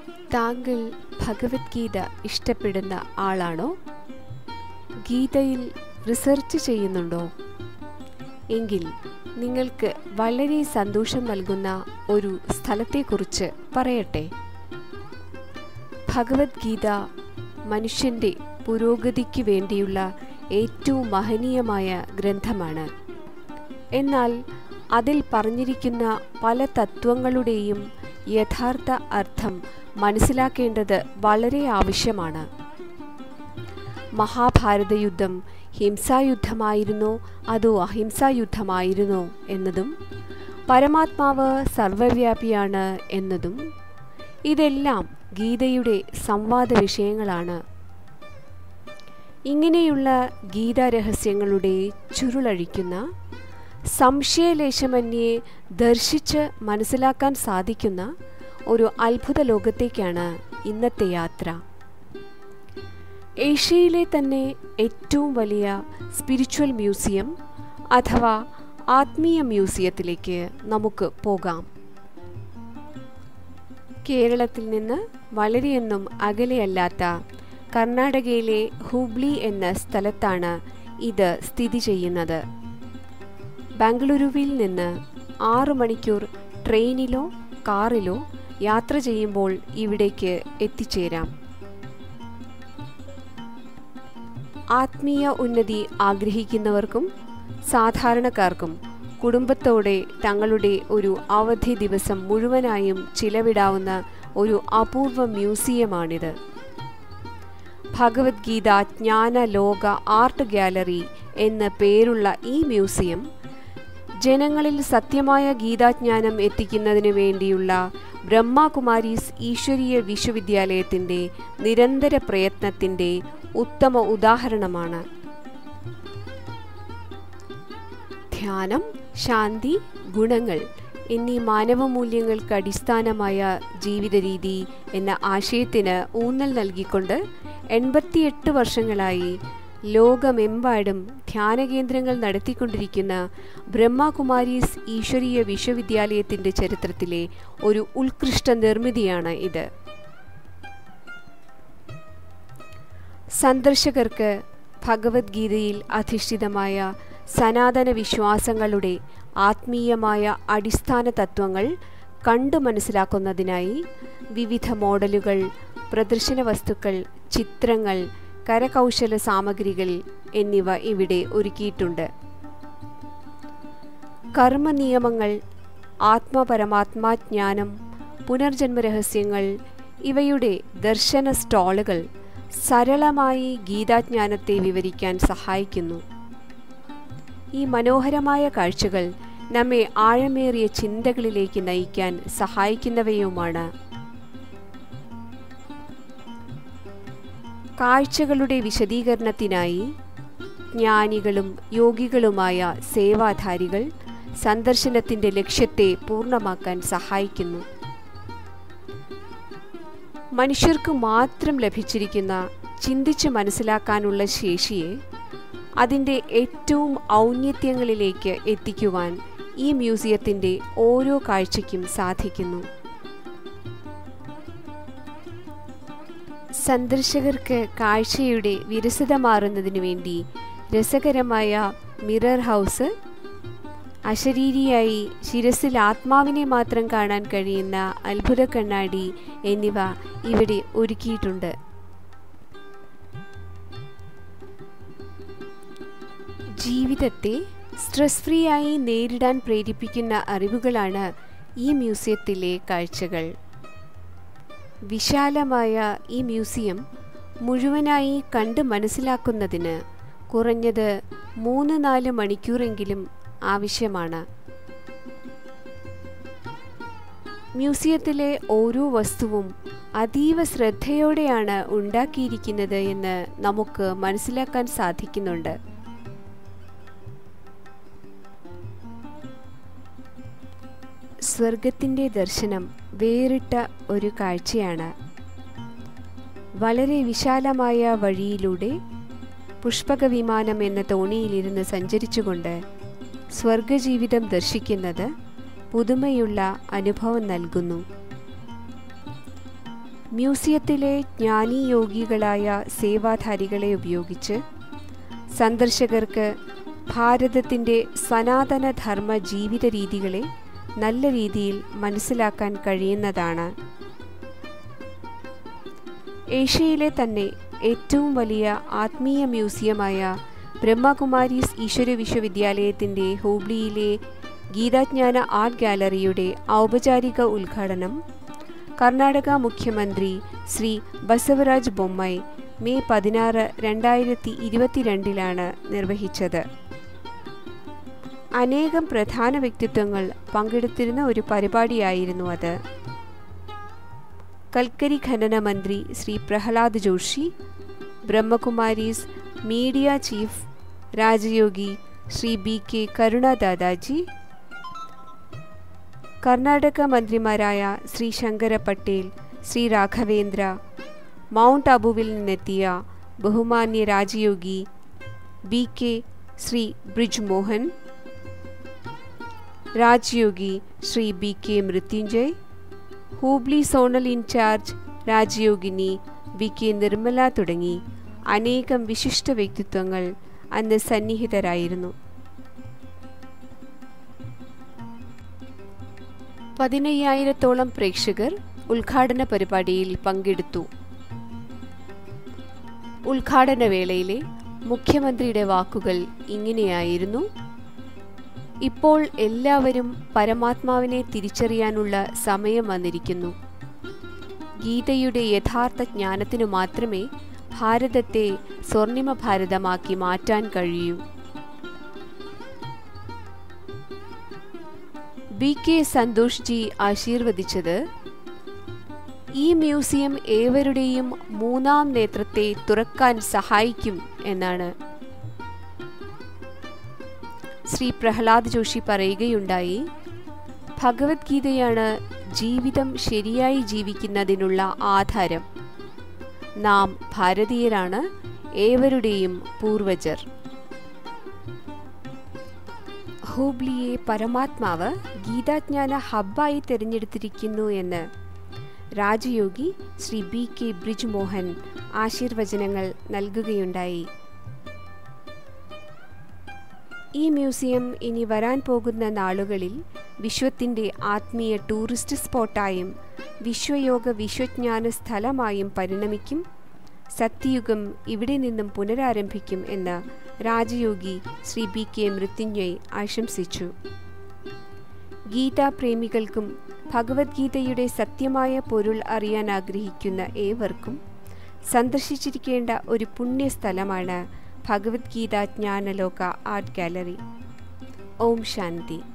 താങ്കൾ ഭഗവത്ഗീത ഇഷ്ടപ്പെടുന്ന ആളാണോ ഗീതയിൽ റിസർച്ച് ചെയ്യുന്നുണ്ടോ എങ്കിൽ നിങ്ങൾക്ക് വളരെ സന്തോഷം നൽകുന്ന ഒരു സ്ഥലത്തെക്കുറിച്ച് പറയട്ടെ ഭഗവത്ഗീത മനുഷ്യൻ്റെ പുരോഗതിക്ക് വേണ്ടിയുള്ള ഏറ്റവും മഹനീയമായ ഗ്രന്ഥമാണ് എന്നാൽ അതിൽ പറഞ്ഞിരിക്കുന്ന പല തത്വങ്ങളുടെയും യഥാർത്ഥ അർത്ഥം മനസ്സിലാക്കേണ്ടത് വളരെ ആവശ്യമാണ് മഹാഭാരത യുദ്ധം ഹിംസായുദ്ധമായിരുന്നോ അതോ അഹിംസായുദ്ധമായിരുന്നോ എന്നതും പരമാത്മാവ് സർവവ്യാപിയാണ് എന്നതും ഇതെല്ലാം ഗീതയുടെ സംവാദ വിഷയങ്ങളാണ് ഇങ്ങനെയുള്ള ഗീതാരഹസ്യങ്ങളുടെ ചുരുളഴിക്കുന്ന സംശയലേശമന്യെ ദർശിച്ച് മനസ്സിലാക്കാൻ സാധിക്കുന്ന ഒരു അത്ഭുത ലോകത്തേക്കാണ് ഇന്നത്തെ യാത്ര ഏഷ്യയിലെ തന്നെ ഏറ്റവും വലിയ സ്പിരിച്വൽ മ്യൂസിയം അഥവാ ആത്മീയ മ്യൂസിയത്തിലേക്ക് നമുക്ക് പോകാം കേരളത്തിൽ നിന്ന് വളരെയൊന്നും അകലെയല്ലാത്ത കർണാടകയിലെ ഹൂബ്ലി എന്ന സ്ഥലത്താണ് ഇത് സ്ഥിതി ചെയ്യുന്നത് ബംഗളൂരുവിൽ നിന്ന് ആറു മണിക്കൂർ ട്രെയിനിലോ കാറിലോ യാത്ര ചെയ്യുമ്പോൾ ഇവിടേക്ക് എത്തിച്ചേരാം ആത്മീയ ഉന്നതി ആഗ്രഹിക്കുന്നവർക്കും സാധാരണക്കാർക്കും കുടുംബത്തോടെ തങ്ങളുടെ ഒരു അവധി ദിവസം മുഴുവനായും ചിലവിടാവുന്ന ഒരു അപൂർവ മ്യൂസിയമാണിത് ഭഗവത്ഗീത ജ്ഞാന ലോക ആർട്ട് ഗാലറി എന്ന പേരുള്ള ഈ മ്യൂസിയം ജനങ്ങളിൽ സത്യമായ ഗീതാജ്ഞാനം എത്തിക്കുന്നതിന് വേണ്ടിയുള്ള ബ്രഹ്മകുമാരീസ് ഈശ്വരീയ വിശ്വവിദ്യാലയത്തിൻ്റെ നിരന്തര പ്രയത്നത്തിൻ്റെ ഉത്തമ ഉദാഹരണമാണ് ധ്യാനം ശാന്തി ഗുണങ്ങൾ എന്നീ മാനവമൂല്യങ്ങൾക്ക് അടിസ്ഥാനമായ ജീവിത രീതി എന്ന ആശയത്തിന് ഊന്നൽ നൽകിക്കൊണ്ട് എൺപത്തിയെട്ട് വർഷങ്ങളായി ലോകമെമ്പാടും ധ്യാനകേന്ദ്രങ്ങൾ നടത്തിക്കൊണ്ടിരിക്കുന്ന ബ്രഹ്മകുമാരീസ് ഈശ്വരീയ വിശ്വവിദ്യാലയത്തിൻ്റെ ചരിത്രത്തിലെ ഒരു ഉത്കൃഷ്ട നിർമ്മിതിയാണ് ഇത് സന്ദർശകർക്ക് ഭഗവത്ഗീതയിൽ അധിഷ്ഠിതമായ സനാതന വിശ്വാസങ്ങളുടെ ആത്മീയമായ അടിസ്ഥാന തത്വങ്ങൾ കണ്ടു മനസ്സിലാക്കുന്നതിനായി വിവിധ മോഡലുകൾ പ്രദർശന വസ്തുക്കൾ ചിത്രങ്ങൾ കരകൗശല സാമഗ്രികൾ എന്നിവ ഇവിടെ ഒരുക്കിയിട്ടുണ്ട് കർമ്മനിയമങ്ങൾ ആത്മപരമാത്മാജ്ഞാനം പുനർജന്മരഹസ്യങ്ങൾ ഇവയുടെ ദർശന സ്റ്റാളുകൾ സരളമായി ഗീതാജ്ഞാനത്തെ വിവരിക്കാൻ സഹായിക്കുന്നു ഈ മനോഹരമായ കാഴ്ചകൾ നമ്മെ ആഴമേറിയ ചിന്തകളിലേക്ക് നയിക്കാൻ സഹായിക്കുന്നവയുമാണ് കാഴ്ചകളുടെ വിശദീകരണത്തിനായി ജ്ഞാനികളും യോഗികളുമായ സേവാധാരികൾ സന്ദർശനത്തിന്റെ ലക്ഷ്യത്തെ പൂർണ്ണമാക്കാൻ സഹായിക്കുന്നു മനുഷ്യർക്ക് മാത്രം ലഭിച്ചിരിക്കുന്ന ചിന്തിച്ച് മനസ്സിലാക്കാനുള്ള ശേഷിയെ അതിൻ്റെ ഏറ്റവും ഔന്നത്യങ്ങളിലേക്ക് എത്തിക്കുവാൻ ഈ മ്യൂസിയത്തിൻ്റെ ഓരോ കാഴ്ചയ്ക്കും സാധിക്കുന്നു സന്ദർശകർക്ക് കാഴ്ചയുടെ വിരസതമാറുന്നതിനു വേണ്ടി രസകരമായ മിറർ ഹൗസ് അശരീരിയായി ശിരസിൽ ആത്മാവിനെ മാത്രം കാണാൻ കഴിയുന്ന അത്ഭുത കണ്ണാടി എന്നിവ ഇവിടെ ഒരുക്കിയിട്ടുണ്ട് ജീവിതത്തെ സ്ട്രെസ് ഫ്രീ ആയി നേരിടാൻ പ്രേരിപ്പിക്കുന്ന അറിവുകളാണ് ഈ മ്യൂസിയത്തിലെ കാഴ്ചകൾ വിശാലമായ ഈ മ്യൂസിയം മുഴുവനായി കണ്ട് മനസ്സിലാക്കുന്നതിന് കുറഞ്ഞത് മൂന്ന് നാല് മണിക്കൂറെങ്കിലും ആവശ്യമാണ് മ്യൂസിയത്തിലെ ഓരോ വസ്തുവും അതീവ ശ്രദ്ധയോടെയാണ് ഉണ്ടാക്കിയിരിക്കുന്നത് എന്ന് നമുക്ക് മനസ്സിലാക്കാൻ സാധിക്കുന്നുണ്ട് സ്വർഗത്തിൻ്റെ ദർശനം വേറിട്ട ഒരു കാഴ്ചയാണ് വളരെ വിശാലമായ വഴിയിലൂടെ പുഷ്പക വിമാനം എന്ന തോണിയിലിരുന്ന് സഞ്ചരിച്ചുകൊണ്ട് സ്വർഗജീവിതം ദർശിക്കുന്നത് പുതുമയുള്ള അനുഭവം നൽകുന്നു മ്യൂസിയത്തിലെ ജ്ഞാനി യോഗികളായ സേവാധാരികളെ ഉപയോഗിച്ച് സന്ദർശകർക്ക് ഭാരതത്തിൻ്റെ സനാതന ധർമ്മ ജീവിത രീതികളെ നല്ല രീതിയിൽ മനസ്സിലാക്കാൻ കഴിയുന്നതാണ് ഏഷ്യയിലെ തന്നെ ഏറ്റവും വലിയ ആത്മീയ മ്യൂസിയമായ ബ്രഹ്മകുമാരീസ് ഈശ്വര വിശ്വവിദ്യാലയത്തിൻ്റെ ഹൂബ്ലിയിലെ ഗീതാജ്ഞാന ആർട്ട് ഗാലറിയുടെ ഔപചാരിക ഉദ്ഘാടനം കർണാടക മുഖ്യമന്ത്രി ശ്രീ ബസവരാജ് ബൊമ്മൈ മെയ് പതിനാറ് രണ്ടായിരത്തി ഇരുപത്തിരണ്ടിലാണ് നിർവഹിച്ചത് അനേകം പ്രധാന വ്യക്തിത്വങ്ങൾ പങ്കെടുത്തിരുന്ന ഒരു പരിപാടിയായിരുന്നു അത് കൽക്കരി ഖനന മന്ത്രി Shri Prahlad Joshi Brahmakumaris media chief Rajayogi Shri B K Karuna Dadaji Karnataka മന്ത്രിമാരായ ശ്രീ ശങ്കര പട്ടേൽ ശ്രീ രാഘവേന്ദ്ര മൗണ്ട് അബുവിൽ നിന്നെത്തിയ ബഹുമാന്യ Rajayogi B K Shri Brij Mohan Rajayogi Shri B K Mrityunjay Hubli zonal in charge Rajayogini V K Nirmala തുടങ്ങി അനേകം വിശിഷ്ട വ്യക്തിത്വങ്ങൾ അന്ന് സന്നിഹിതരായിരുന്നു പതിനയ്യായിരത്തോളം പ്രേക്ഷകർ ഉദ്ഘാടന പരിപാടിയിൽ പങ്കെടുത്തു ഉദ്ഘാടന വേളയിലെ മുഖ്യമന്ത്രിയുടെ വാക്കുകൾ ഇങ്ങനെയായിരുന്നു ഇപ്പോൾ എല്ലാവരും പരമാത്മാവിനെ തിരിച്ചറിയാനുള്ള സമയം വന്നിരിക്കുന്നു ഗീതയുടെ യഥാർത്ഥ ജ്ഞാനത്തിനു മാത്രമേ ഭാരതത്തെ സ്വർണിമ ഭാരതമാക്കി മാറ്റാൻ കഴിയൂ ബി കെ സന്തോഷ് ജി ആശീർവദിച്ചത് ഈ മ്യൂസിയം ഏവരുടെയും മൂന്നാം നേത്രത്തെ തുറക്കാൻ സഹായിക്കും എന്നാണ് ശ്രീ പ്രഹ്ലാദ് ജോഷി പറയുകയുണ്ടായി ഭഗവത്ഗീതയാണ് ജീവിതം ശരിയായി ജീവിക്കുന്നതിനുള്ള ആധാരം നാം ഭാരതീയരാണ് ഏവരുടെയും പൂർവജർ ഹൂബ്ലിയെ പരമാത്മാവ് ഗീതാജ്ഞാന ഹബ്ബായി തിരഞ്ഞെടുത്തിരിക്കുന്നു എന്ന് രാജയോഗി ശ്രീ ബി കെ ബ്രിജ് മോഹൻ ആശീർവചനങ്ങൾ നൽകുകയുണ്ടായി ഈ മ്യൂസിയം ഇനി വരാൻ പോകുന്ന നാളുകളിൽ വിശ്വത്തിൻ്റെ ആത്മീയ ടൂറിസ്റ്റ് സ്പോട്ടായും വിശ്വയോഗ വിശ്വജ്ഞാന സ്ഥലമായും പരിണമിക്കും സത്യയുഗം ഇവിടെ നിന്നും പുനരാരംഭിക്കും എന്ന് രാജയോഗി ശ്രീ ബി കെ മൃത്യുഞ്ജയ് ആശംസിച്ചു ഗീതാപ്രേമികൾക്കും ഭഗവത്ഗീതയുടെ സത്യമായ പൊരുൾ അറിയാൻ ആഗ്രഹിക്കുന്ന ഏവർക്കും സന്ദർശിച്ചിരിക്കേണ്ട ഒരു പുണ്യസ്ഥലമാണ് ഭഗവത്ഗീത ജ്ഞാനലോക ആർട്ട് ഗാലറി ഓം ശാന്തി